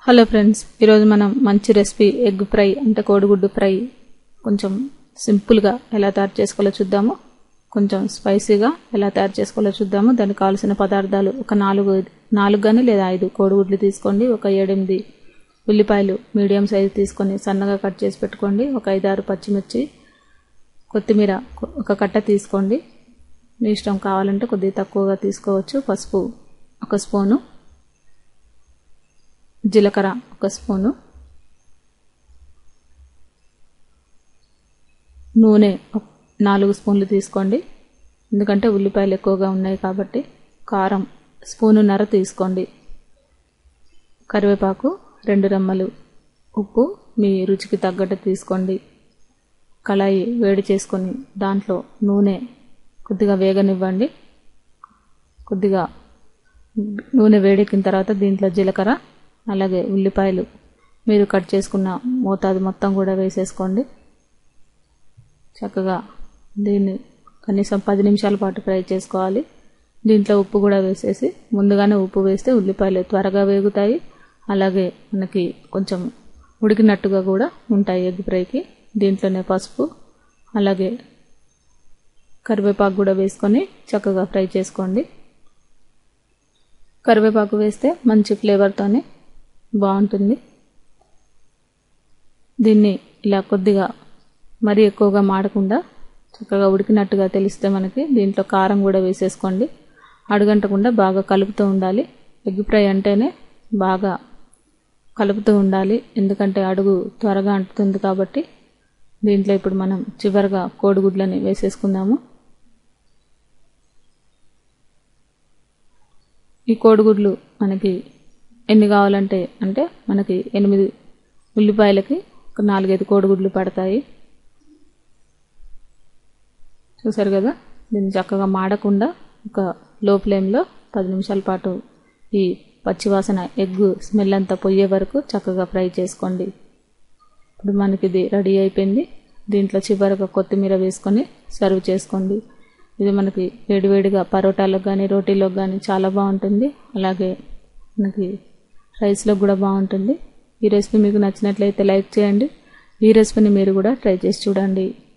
hello friends ఈరోజు మనం మంచి రెసిపీ ఎగ్ ఫ్రై అంటే కోడిగుడ్డు ఫ్రై కొంచెం సింపుల్గా ఎలా తయారు చేసుకోవాలో చూద్దాము కొంచెం స్పైసీగా ఎలా తయారు చేసుకోవాలో చూద్దాము దానికి కావాల్సిన పదార్థాలు ఒక నాలుగు నాలుగు కానీ లేదా ఐదు కోడిగుడ్లు తీసుకోండి ఒక ఏడెనిమిది ఉల్లిపాయలు మీడియం సైజు తీసుకొని సన్నగా కట్ చేసి పెట్టుకోండి ఒక ఐదారు పచ్చిమిర్చి కొత్తిమీర ఒక కట్ట తీసుకోండి మీ ఇష్టం కావాలంటే కొద్దిగా తక్కువగా తీసుకోవచ్చు పసుపు ఒక స్పూను జీలకర్ర ఒక స్పూను నూనె నాలుగు స్పూన్లు తీసుకోండి ఎందుకంటే ఉల్లిపాయలు ఎక్కువగా ఉన్నాయి కాబట్టి కారం స్పూనున్నర తీసుకోండి కరివేపాకు రెండు రెమ్మలు ఉప్పు మీ రుచికి తగ్గట్టు తీసుకోండి కళాయి వేడి చేసుకొని దాంట్లో నూనె కొద్దిగా వేగనివ్వండి కొద్దిగా నూనె వేడెక్కిన తర్వాత దీంట్లో జీలకర్ర అలాగే ఉల్లిపాయలు మీరు కట్ చేసుకున్న మోతాదు మొత్తం కూడా వేసేసుకోండి చక్కగా దీన్ని కనీసం పది నిమిషాల పాటు ఫ్రై చేసుకోవాలి దీంట్లో ఉప్పు కూడా వేసేసి ముందుగానే ఉప్పు వేస్తే ఉల్లిపాయలు త్వరగా వేగుతాయి అలాగే మనకి కొంచెం ఉడికినట్టుగా కూడా ఉంటాయి ఎగ్ ఫ్రైకి దీంట్లోనే పసుపు అలాగే కరివేపాకు కూడా వేసుకొని చక్కగా ఫ్రై చేసుకోండి కరివేపాకు వేస్తే మంచి ఫ్లేవర్తోనే బాగుంటుంది దీన్ని ఇలా కొద్దిగా మరీ ఎక్కువగా మాడకుండా చక్కగా ఉడికినట్టుగా తెలిస్తే మనకి దీంట్లో కారం కూడా వేసేసుకోండి అడుగంటకుండా బాగా కలుపుతూ ఉండాలి ఎగ్ ఫ్రై అంటేనే బాగా కలుపుతూ ఉండాలి ఎందుకంటే అడుగు త్వరగా అంటుతుంది కాబట్టి దీంట్లో ఇప్పుడు మనం చివరిగా కోడిగుడ్లని వేసేసుకుందాము ఈ కోడిగుడ్లు మనకి ఎన్ని కావాలంటే అంటే మనకి ఎనిమిది ఉల్లిపాయలకి ఒక నాలుగైదు కోడిగుడ్లు పడతాయి చూసారు కదా దీన్ని చక్కగా మాడకుండా ఒక లో ఫ్లేమ్లో పది నిమిషాల పాటు ఈ పచ్చివాసన ఎగ్ స్మెల్ అంతా పోయే వరకు చక్కగా ఫ్రై చేసుకోండి ఇప్పుడు మనకి ఇది రెడీ అయిపోయింది దీంట్లో చివరిగా కొత్తిమీర వేసుకొని సర్వ్ చేసుకోండి ఇది మనకి వేడివేడిగా పరోటాలకు కానీ రోటీలకు కానీ చాలా బాగుంటుంది అలాగే మనకి రైస్లో కూడా బాగుంటుంది ఈ రెసిపీ మీకు నచ్చినట్లయితే లైక్ చేయండి ఈ రెసిపీని మీరు కూడా ట్రై చేసి చూడండి